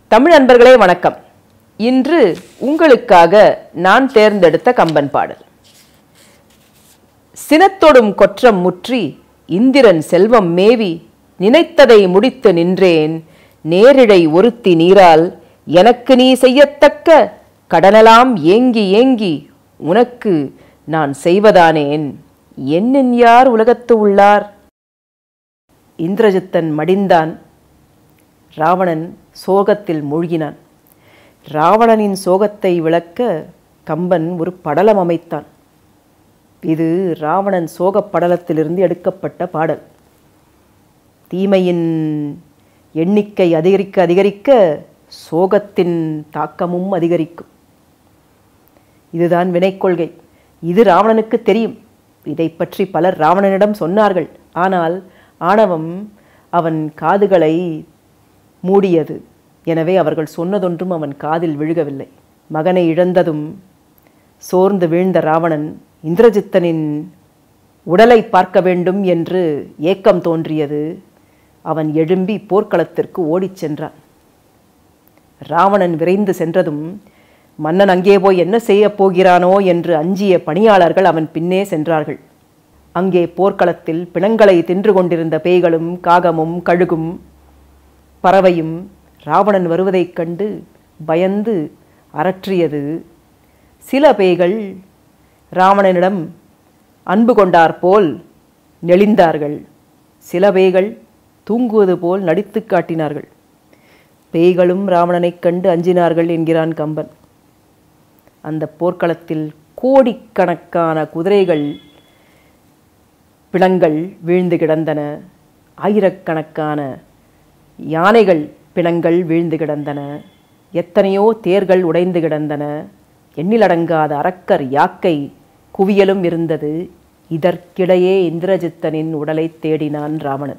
தமிழ் அன்பர்களே வணக்கம் இன்று உங்களுக்காக நான் தேர்ந்தெடுத்த கம்பன் பாடல் சினத்தொடும் கொற்றம் முற்றி இந்திரன் செல்வம் மேவி நினைத்ததை முடித்து நின்றேன் நேரிழை ஒருத்தி நீரால் எனக்கு நீ செய்யத்தக்க கடனலாம் ஏங்கி ஏங்கி உனக்கு நான் செய்வதானேன் என்னென் யார் உலகத்து உள்ளார் இந்திரஜித்தன் மடிந்தான் ராவணன் சோகத்தில் மூழ்கினான் ராவணனின் சோகத்தை விளக்க கம்பன் ஒரு படலம் அமைத்தான் இது ராவணன் சோகப் படலத்திலிருந்து எடுக்கப்பட்ட பாடல் தீமையின் எண்ணிக்கை அதிகரிக்க அதிகரிக்க சோகத்தின் தாக்கமும் அதிகரிக்கும் இதுதான் வினைக்கொள்கை இது ராவணனுக்கு தெரியும் இதை பற்றி பலர் ராவணனிடம் சொன்னார்கள் ஆனால் ஆணவம் அவன் காதுகளை மூடியது எனவே அவர்கள் சொன்னதொன்றும் அவன் காதில் விழுகவில்லை மகனை இழந்ததும் சோர்ந்து வீழ்ந்த ராவணன் இந்திரஜித்தனின் உடலை பார்க்க வேண்டும் என்று ஏக்கம் தோன்றியது அவன் எழும்பி போர்க்களத்திற்கு ஓடிச் சென்றான் ராவணன் விரைந்து சென்றதும் மன்னன் அங்கே போய் என்ன செய்யப் போகிறானோ என்று அஞ்சிய பணியாளர்கள் அவன் பின்னே சென்றார்கள் அங்கே போர்க்களத்தில் பிணங்களை தின்று கொண்டிருந்த பேய்களும் காகமும் கழுகும் பறவையும் ராவணன் வருவதைக் கண்டு பயந்து அரற்றியது சில பேய்கள் ராவணனிடம் அன்பு கொண்டாற்போல் நெளிந்தார்கள் சில பேய்கள் தூங்குவது போல் நடித்து காட்டினார்கள் பேய்களும் ராவணனைக் கண்டு அஞ்சினார்கள் என்கிறான் கம்பன் அந்த போர்க்களத்தில் கோடிக்கணக்கான குதிரைகள் பிணங்கள் வீழ்ந்து கிடந்தன ஆயிரக்கணக்கான யானைகள் பிணங்கள் வீழ்ந்து கிடந்தன எத்தனையோ தேர்கள் உடைந்து கிடந்தன எண்ணிலடங்காத அரக்கர் யாக்கை குவியலும் இருந்தது இதற்கிடையே இந்திரஜித்தனின் உடலை தேடினான் ராவணன்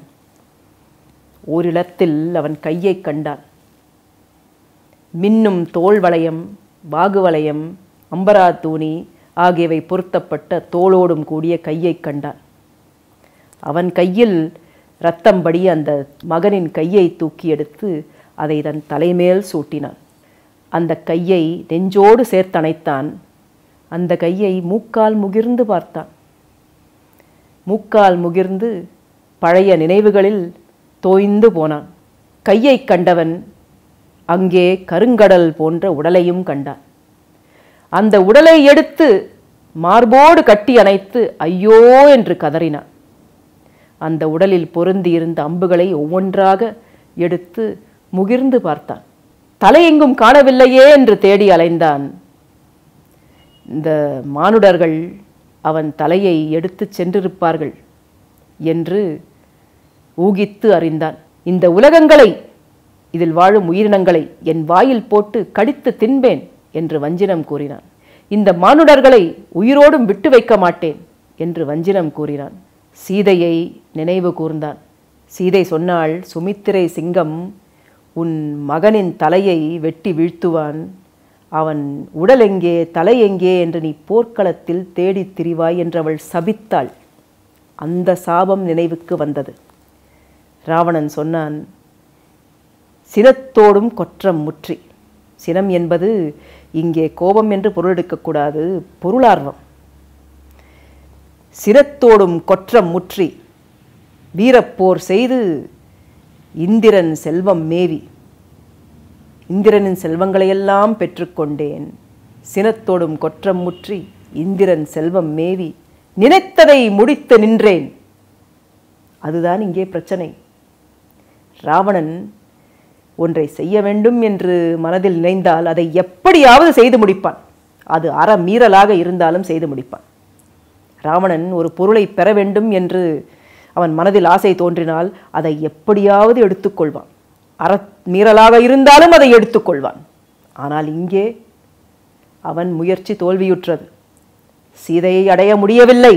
ஓரிடத்தில் அவன் கையை கண்டான் மின்னும் தோல் வளையம் வாகு வளையம் அம்பரா தூணி ஆகியவை பொருத்தப்பட்ட தோளோடும் கூடிய கையை கண்டான் அவன் கையில் ரத்தம் படி அந்த மகனின் கையை தூக்கி எடுத்து அதை தன் தலைமேல் சூட்டினான் அந்த கையை நெஞ்சோடு சேர்த்தணைத்தான் அந்த கையை மூக்கால் முகிர்ந்து பார்த்தான் மூக்கால் முகிர்ந்து பழைய நினைவுகளில் தோய்ந்து போனான் கையை கண்டவன் அங்கே கருங்கடல் போன்ற உடலையும் கண்டான் அந்த உடலை எடுத்து மார்போடு கட்டி அணைத்து ஐயோ என்று கதறினான் அந்த உடலில் பொருந்தியிருந்த அம்புகளை ஒவ்வொன்றாக எடுத்து முகிர்ந்து பார்த்தான் தலையெங்கும் காணவில்லையே என்று தேடி அலைந்தான் இந்த மானுடர்கள் அவன் தலையை எடுத்துச் சென்றிருப்பார்கள் என்று ஊகித்து அறிந்தான் இந்த உலகங்களை இதில் வாழும் உயிரினங்களை என் வாயில் போட்டு கடித்து தின்பேன் என்று வஞ்சினம் கூறினான் இந்த மானுடர்களை உயிரோடும் விட்டு வைக்க மாட்டேன் என்று வஞ்சினம் கூறினான் சீதையை நினைவு கூர்ந்தான் சீதை சொன்னாள் சுமித்திரை சிங்கம் உன் மகனின் தலையை வெட்டி வீழ்த்துவான் அவன் உடல் எங்கே தலை எங்கே என்று நீ போர்க்களத்தில் தேடித் திரிவாய் என்று அவள் சபித்தாள் அந்த சாபம் நினைவுக்கு வந்தது ராவணன் சொன்னான் சினத்தோடும் கொற்றம் முற்றி சினம் என்பது இங்கே கோபம் என்று பொருள் எடுக்கக்கூடாது பொருளார்வம் சினத்தோடும் கொற்றம் முற்றி வீரப்போர் செய்து இந்திரன் செல்வம் மேவி இந்திரனின் செல்வங்களையெல்லாம் பெற்றுக்கொண்டேன் சினத்தோடும் கொற்றம் முற்றி இந்திரன் செல்வம் மேவி நினைத்ததை முடித்து நின்றேன் அதுதான் இங்கே பிரச்சனை ராவணன் ஒன்றை செய்ய வேண்டும் என்று மனதில் நினைந்தால் அதை எப்படியாவது செய்து முடிப்பான் அது அற மீறலாக இருந்தாலும் செய்து முடிப்பான் ராவணன் ஒரு பொருளை பெற வேண்டும் என்று அவன் மனதில் ஆசை தோன்றினால் அதை எப்படியாவது எடுத்துக்கொள்வான் அற மீறலாக இருந்தாலும் அதை எடுத்துக்கொள்வான் ஆனால் இங்கே அவன் முயற்சி தோல்வியுற்றது சீதையை அடைய முடியவில்லை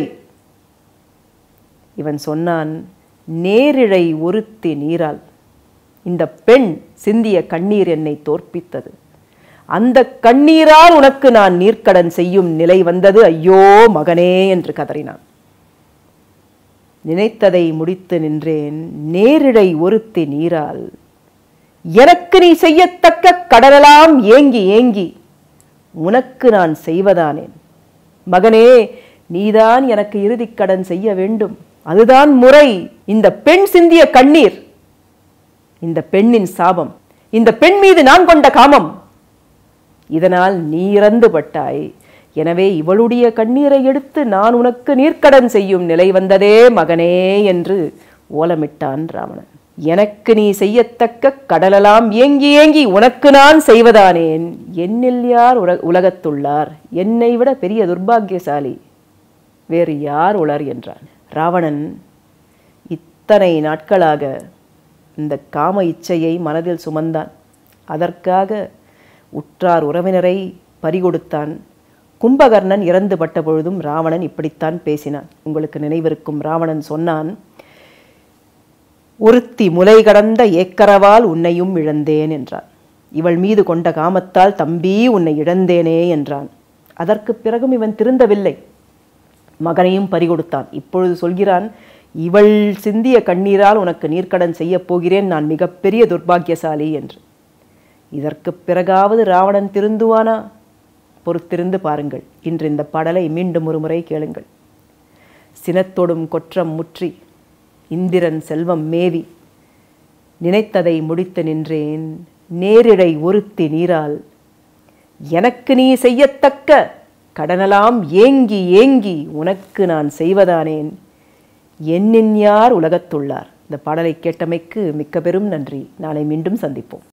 இவன் சொன்னான் நேரிழை ஒருத்தி நீரால் இந்த பெண் சிந்திய கண்ணீர் என்னை தோற்பித்தது அந்த கண்ணீரால் உனக்கு நான் நீர்க்கடன் செய்யும் நிலை வந்தது ஐயோ மகனே என்று கதறினான் நினைத்ததை முடித்து நின்றேன் நேரிடை ஒருத்தி நீரால் எனக்கு நீ செய்யத்தக்க கடலெல்லாம் ஏங்கி ஏங்கி உனக்கு நான் செய்வதானேன் மகனே நீதான் எனக்கு இறுதிக் கடன் செய்ய வேண்டும் அதுதான் முறை இந்த பெண் சிந்திய கண்ணீர் இந்த பெண்ணின் சாபம் இந்த பெண் மீது நான் கொண்ட காமம் இதனால் நீ இறந்து பட்டாய் எனவே இவளுடைய கண்ணீரை எடுத்து நான் உனக்கு நீர்க்கடன் செய்யும் நிலை வந்ததே மகனே என்று ஓலமிட்டான் ராவணன் எனக்கு நீ செய்யத்தக்க கடலெல்லாம் ஏங்கி ஏங்கி உனக்கு நான் செய்வதானேன் என்னில் யார் உல உலகத்துள்ளார் என்னை விட பெரிய துர்பாக்கியசாலி வேறு யார் உளர் என்றான் ராவணன் இத்தனை நாட்களாக இந்த காம இச்சையை மனதில் சுமந்தான் அதற்காக உற்றார் உறவினரை பறிகொடுத்தான் கும்பகர்ணன் இறந்து பட்ட பொழுதும் ராவணன் இப்படித்தான் பேசினான் உங்களுக்கு நினைவிருக்கும் ராவணன் சொன்னான் ஒருத்தி முலை கடந்த ஏக்கரவால் உன்னையும் இழந்தேன் என்றான் இவள் மீது கொண்ட காமத்தால் தம்பி உன்னை இழந்தேனே என்றான் அதற்கு பிறகும் இவன் திருந்தவில்லை மகனையும் பறிகொடுத்தான் இப்பொழுது சொல்கிறான் இவள் சிந்திய கண்ணீரால் உனக்கு நீர்க்கடன் செய்யப் போகிறேன் நான் மிகப்பெரிய துர்பாக்கியசாலி என்று இதற்கு பிறகாவது ராவணன் திருந்துவானா பொறுத்திருந்து பாருங்கள் இன்று இந்த பாடலை மீண்டும் ஒரு முறை கேளுங்கள் சினத்தொடும் கொற்றம் முற்றி இந்திரன் செல்வம் மேவி நினைத்ததை முடித்து நின்றேன் நேரிடை ஒருத்தி நீரால் எனக்கு நீ செய்யத்தக்க கடனலாம் ஏங்கி ஏங்கி உனக்கு நான் செய்வதானேன் என்னின் யார் உலகத்துள்ளார் இந்த பாடலை கேட்டமைக்கு மிக்க பெரும் நன்றி நாளை மீண்டும் சந்திப்போம்